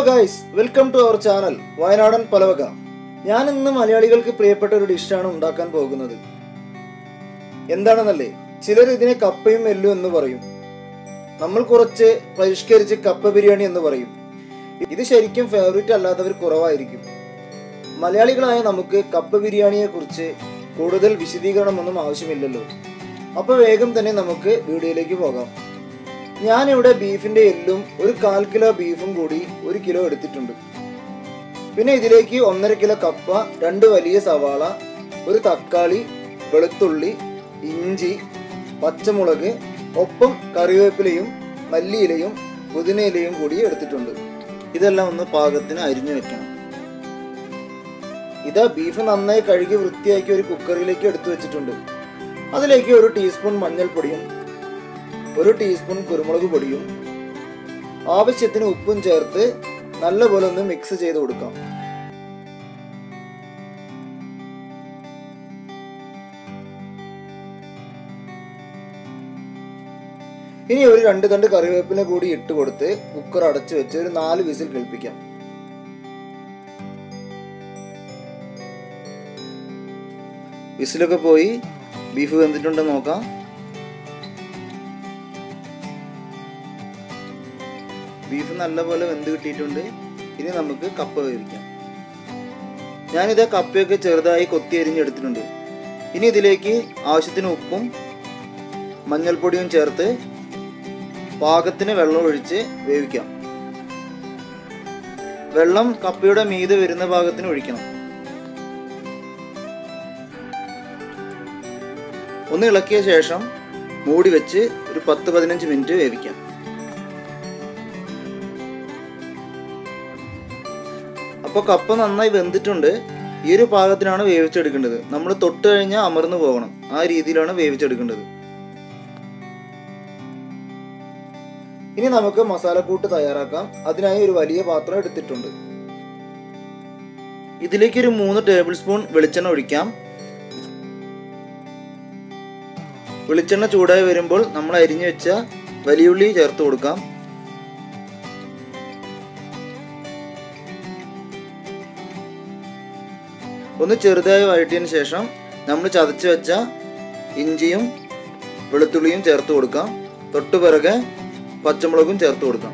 guys welcome to our channel വയനാടൻ പലവക ഞാൻ ഇന്ന് മലയാളികൾക്ക് പ്രിയപ്പെട്ട ഒരു ഡിഷാണ് ഉണ്ടാക്കാൻ പോകുന്നത് എന്താണെന്നല്ലേ ചിലർ ഇതിനെ കപ്പയും എല്ലും എന്ന് പറയും നമ്മൾ കുറച്ച് പരിഷ്കരിച്ച് കപ്പ ബിരിയാണി എന്ന് പറയും ഇത് ശരിക്കും ഫേവറേറ്റ് അല്ലാത്തവർ കുറവായിരിക്കും മലയാളികളായ നമുക്ക് കപ്പ ബിരിയാണിയെ കുറിച്ച് കൂടുതൽ വിശദീകരണമൊന്നും ആവശ്യമില്ലല്ലോ അപ്പോൾ വേഗം തന്നെ നമുക്ക് വീഡിയോയിലേക്ക് പോകാം ഞാനിവിടെ ബീഫിന്റെ എല്ലും ഒരു കാൽ കിലോ ബീഫും കൂടി ഒരു കിലോ എടുത്തിട്ടുണ്ട് പിന്നെ ഇതിലേക്ക് ഒന്നര കിലോ കപ്പ രണ്ട് വലിയ സവാള ഒരു തക്കാളി വെളുത്തുള്ളി ഇഞ്ചി പച്ചമുളക് ഒപ്പം കറിവേപ്പിലയും മല്ലിയിലയും പുതിനയിലയും കൂടി എടുത്തിട്ടുണ്ട് ഇതെല്ലാം ഒന്ന് പാകത്തിന് അരിഞ്ഞു വെക്കണം ഇതാ ബീഫ് നന്നായി കഴുകി വൃത്തിയാക്കി ഒരു കുക്കറിലേക്ക് എടുത്തു വെച്ചിട്ടുണ്ട് അതിലേക്ക് ഒരു ടീസ്പൂൺ മഞ്ഞൾപ്പൊടിയും ഒരു ടീസ്പൂൺ കുരുമുളക് പൊടിയും ആവശ്യത്തിന് ഉപ്പും ചേർത്ത് നല്ലപോലെ ഒന്ന് മിക്സ് ചെയ്ത് കൊടുക്കാം ഇനി ഒരു രണ്ട് തണ്ട് കറിവേപ്പില കൂടി ഇട്ട് കൊടുത്ത് കുക്കർ അടച്ചു വെച്ച് ഒരു നാല് വിസിൽ കേൾപ്പിക്കാം വിസിലൊക്കെ പോയി ബീഫ് വെന്തിട്ടുണ്ടെന്ന് നോക്കാം ബീഫ് നല്ലപോലെ വെന്ത് കിട്ടിയിട്ടുണ്ട് ഇനി നമുക്ക് കപ്പ വേവിക്കാം ഞാനിത് കപ്പയൊക്കെ ചെറുതായി കൊത്തി അരിഞ്ഞെടുത്തിട്ടുണ്ട് ഇനി ഇതിലേക്ക് ആവശ്യത്തിന് ഉപ്പും മഞ്ഞൾപ്പൊടിയും ചേർത്ത് പാകത്തിന് വെള്ളം ഒഴിച്ച് വേവിക്കാം വെള്ളം കപ്പയുടെ മീതെ വരുന്ന ഭാഗത്തിന് ഒഴിക്കണം ഒന്ന് ഇളക്കിയ ശേഷം മൂടി വെച്ച് ഒരു പത്ത് പതിനഞ്ച് മിനിറ്റ് വേവിക്കാം അപ്പോൾ കപ്പ നന്നായി വെന്തിട്ടുണ്ട് ഈ ഒരു പാകത്തിനാണ് വേവിച്ചെടുക്കേണ്ടത് നമ്മൾ തൊട്ട് കഴിഞ്ഞാൽ അമർന്നു പോകണം ആ രീതിയിലാണ് വേവിച്ചെടുക്കേണ്ടത് ഇനി നമുക്ക് മസാലക്കൂട്ട് തയ്യാറാക്കാം അതിനായി ഒരു വലിയ പാത്രം എടുത്തിട്ടുണ്ട് ഇതിലേക്ക് ഒരു മൂന്ന് ടേബിൾ സ്പൂൺ വെളിച്ചെണ്ണ ഒഴിക്കാം വെളിച്ചെണ്ണ ചൂടായി വരുമ്പോൾ നമ്മൾ അരിഞ്ഞു വെച്ച വലിയുള്ളി ചേർത്ത് കൊടുക്കാം ഒന്ന് ചെറുതായി വഴറ്റിയതിന് ശേഷം നമ്മൾ ചതച്ച് വെച്ച ഇഞ്ചിയും വെളുത്തുള്ളിയും ചേർത്ത് കൊടുക്കാം തൊട്ടു പിറകെ പച്ചമുളകും ചേർത്ത് കൊടുക്കാം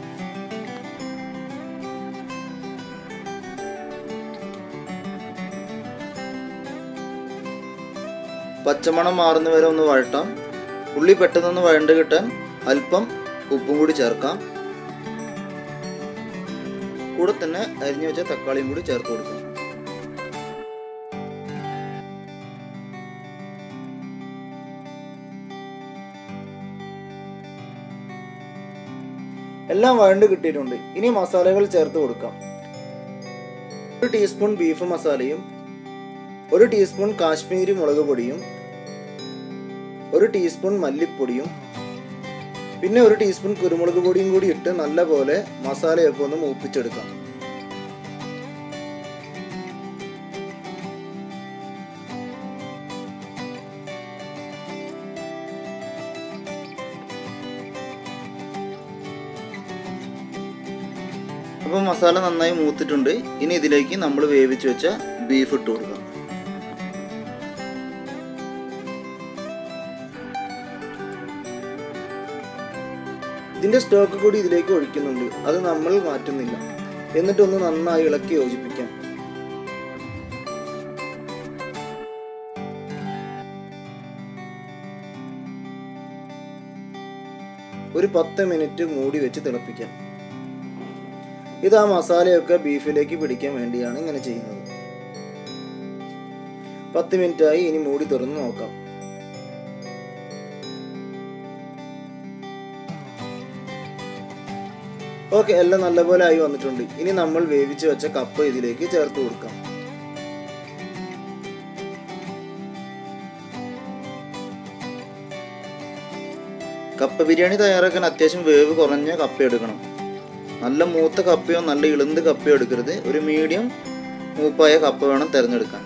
പച്ചമണം മാറുന്ന വരെ ഒന്ന് വഴട്ടാം ഉള്ളി പെട്ടെന്നൊന്ന് വഴണ്ട് കിട്ടാൻ അല്പം ഉപ്പും കൂടി ചേർക്കാം കൂടെ തന്നെ അരിഞ്ഞു വെച്ച തക്കാളിയും കൂടി ചേർത്ത് കൊടുക്കാം എല്ലാം വഴണ്ട് കിട്ടിയിട്ടുണ്ട് ഇനി മസാലകൾ ചേർത്ത് കൊടുക്കാം ഒരു ടീസ്പൂൺ ബീഫ് മസാലയും ഒരു ടീസ്പൂൺ കാശ്മീരി മുളക് പൊടിയും ഒരു ടീസ്പൂൺ മല്ലിപ്പൊടിയും പിന്നെ ഒരു ടീസ്പൂൺ കുരുമുളക് പൊടിയും കൂടി ഇട്ട് നല്ലപോലെ മസാലയൊക്കെ ഒന്ന് മൂപ്പിച്ചെടുക്കാം അപ്പോൾ മസാല നന്നായി മൂത്തിട്ടുണ്ട് ഇനി ഇതിലേക്ക് നമ്മൾ വേവിച്ച് വെച്ച ബീഫ് ഇട്ട് കൊടുക്കാം ഇതിന്റെ സ്റ്റോക്ക് കൂടി ഇതിലേക്ക് ഒഴിക്കുന്നുണ്ട് അത് നമ്മൾ മാറ്റുന്നില്ല എന്നിട്ടൊന്ന് നന്നായി ഇളക്കി യോജിപ്പിക്കാം ഒരു പത്ത് മിനിറ്റ് മൂടി വെച്ച് തിളപ്പിക്കാം ഇത് ആ മസാലയൊക്കെ ബീഫിലേക്ക് പിടിക്കാൻ വേണ്ടിയാണ് ഇങ്ങനെ ചെയ്യുന്നത് പത്ത് മിനിറ്റായി ഇനി മൂടി തുറന്ന് നോക്കാം ഓക്കെ എല്ലാം നല്ലപോലെ ആയി വന്നിട്ടുണ്ട് ഇനി നമ്മൾ വേവിച്ച് വെച്ച കപ്പ ഇതിലേക്ക് ചേർത്ത് കൊടുക്കാം കപ്പ ബിരിയാണി തയ്യാറാക്കാൻ അത്യാവശ്യം വേവ് കുറഞ്ഞ കപ്പ എടുക്കണം നല്ല മൂത്ത കപ്പയോ നല്ല ഇളുന്ത് കപ്പയോ എടുക്കരുത് ഒരു മീഡിയം മൂപ്പായ കപ്പ വേണം തിരഞ്ഞെടുക്കാൻ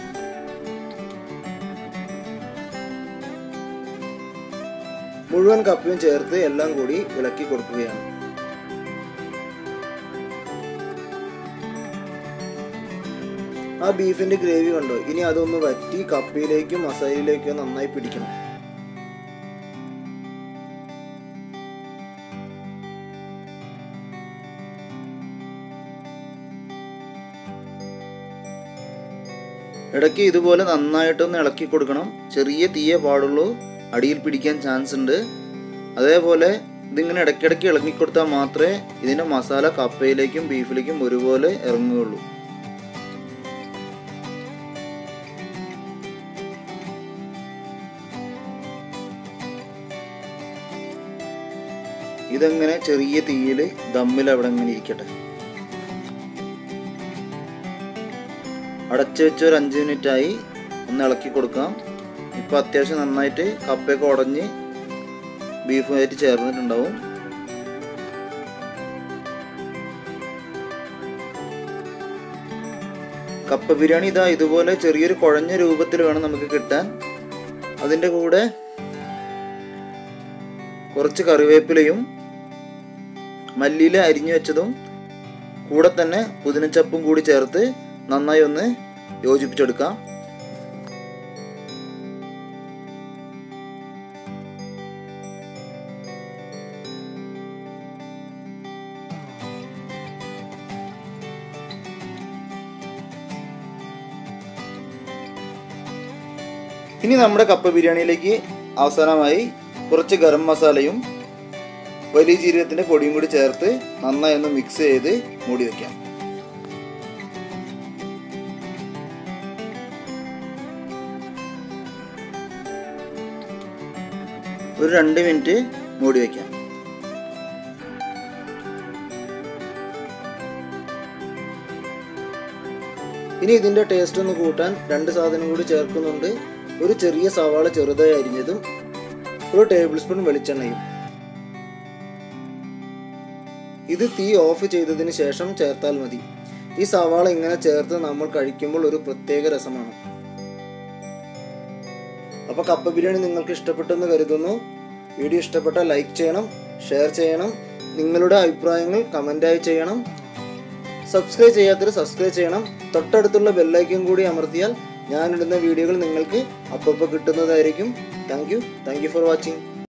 മുഴുവൻ കപ്പയും ചേർത്ത് എല്ലാം കൂടി ഇളക്കി കൊടുക്കുകയാണ് ആ ബീഫിൻ്റെ ഗ്രേവി കണ്ടോ ഇനി അതൊന്ന് വറ്റി കപ്പയിലേക്കും മസാലയിലേക്കും നന്നായി പിടിക്കണം ഇടയ്ക്ക് ഇതുപോലെ നന്നായിട്ടൊന്ന് ഇളക്കി കൊടുക്കണം ചെറിയ തീയെ പാടുള്ളൂ അടിയിൽ പിടിക്കാൻ ചാൻസ് ഉണ്ട് അതേപോലെ ഇതിങ്ങനെ ഇടയ്ക്കിടയ്ക്ക് ഇളക്കി കൊടുത്താൽ മാത്രമേ ഇതിൻ്റെ മസാല കപ്പയിലേക്കും ബീഫിലേക്കും ഒരുപോലെ ഇറങ്ങുകയുള്ളൂ ഇതെങ്ങനെ ചെറിയ തീയിൽ ദമ്മിൽ അവിടെ ഇങ്ങനെ ഇരിക്കട്ടെ അടച്ചു വെച്ച് ഒരു അഞ്ച് മിനിറ്റായി ഒന്ന് ഇളക്കി കൊടുക്കാം ഇപ്പം അത്യാവശ്യം നന്നായിട്ട് കപ്പയൊക്കെ ഉടഞ്ഞ് ബീഫുമായിട്ട് ചേർന്നിട്ടുണ്ടാവും കപ്പ ബിരിയാണി ഇതാ ഇതുപോലെ ചെറിയൊരു കുഴഞ്ഞ രൂപത്തിൽ വേണം നമുക്ക് കിട്ടാൻ അതിൻ്റെ കൂടെ കുറച്ച് കറിവേപ്പിലയും മല്ലിയില അരിഞ്ഞു വെച്ചതും കൂടെ തന്നെ പുതിനച്ചപ്പും കൂടി ചേർത്ത് നന്നായി ഒന്ന് യോജിപ്പിച്ചെടുക്കാം ഇനി നമ്മുടെ കപ്പ ബിരിയാണിയിലേക്ക് അവസാനമായി കുറച്ച് ഗരം മസാലയും വലിയ ജീരകത്തിൻ്റെ പൊടിയും കൂടി ചേർത്ത് നന്നായി ഒന്ന് മിക്സ് ചെയ്ത് മൂടി വയ്ക്കാം ഒരു രണ്ട് മിനിറ്റ് മൂടി വയ്ക്കാം ഇനി ഇതിൻ്റെ ടേസ്റ്റ് ഒന്ന് കൂട്ടാൻ രണ്ട് സാധനം കൂടി ചേർക്കുന്നുണ്ട് ഒരു ചെറിയ സവാള ചെറുതായി അരിഞ്ഞതും ഒരു ടേബിൾ സ്പൂൺ വെളിച്ചെണ്ണയും ഇത് തീ ഓഫ് ചെയ്തതിന് ശേഷം ചേർത്താൽ മതി ഈ സവാള ഇങ്ങനെ ചേർത്ത് നമ്മൾ കഴിക്കുമ്പോൾ ഒരു പ്രത്യേക രസമാണ് അപ്പോൾ കപ്പ ബിരിയാണി നിങ്ങൾക്ക് ഇഷ്ടപ്പെട്ടെന്ന് കരുതുന്നു വീഡിയോ ഇഷ്ടപ്പെട്ടാൽ ലൈക്ക് ചെയ്യണം ഷെയർ ചെയ്യണം നിങ്ങളുടെ അഭിപ്രായങ്ങൾ കമൻ്റായി ചെയ്യണം സബ്സ്ക്രൈബ് ചെയ്യാത്തവർ സബ്സ്ക്രൈബ് ചെയ്യണം തൊട്ടടുത്തുള്ള ബെല്ലൈക്കൻ കൂടി അമർത്തിയാൽ ഞാനിടുന്ന വീഡിയോകൾ നിങ്ങൾക്ക് അപ്പോൾ കിട്ടുന്നതായിരിക്കും thank you thank you for watching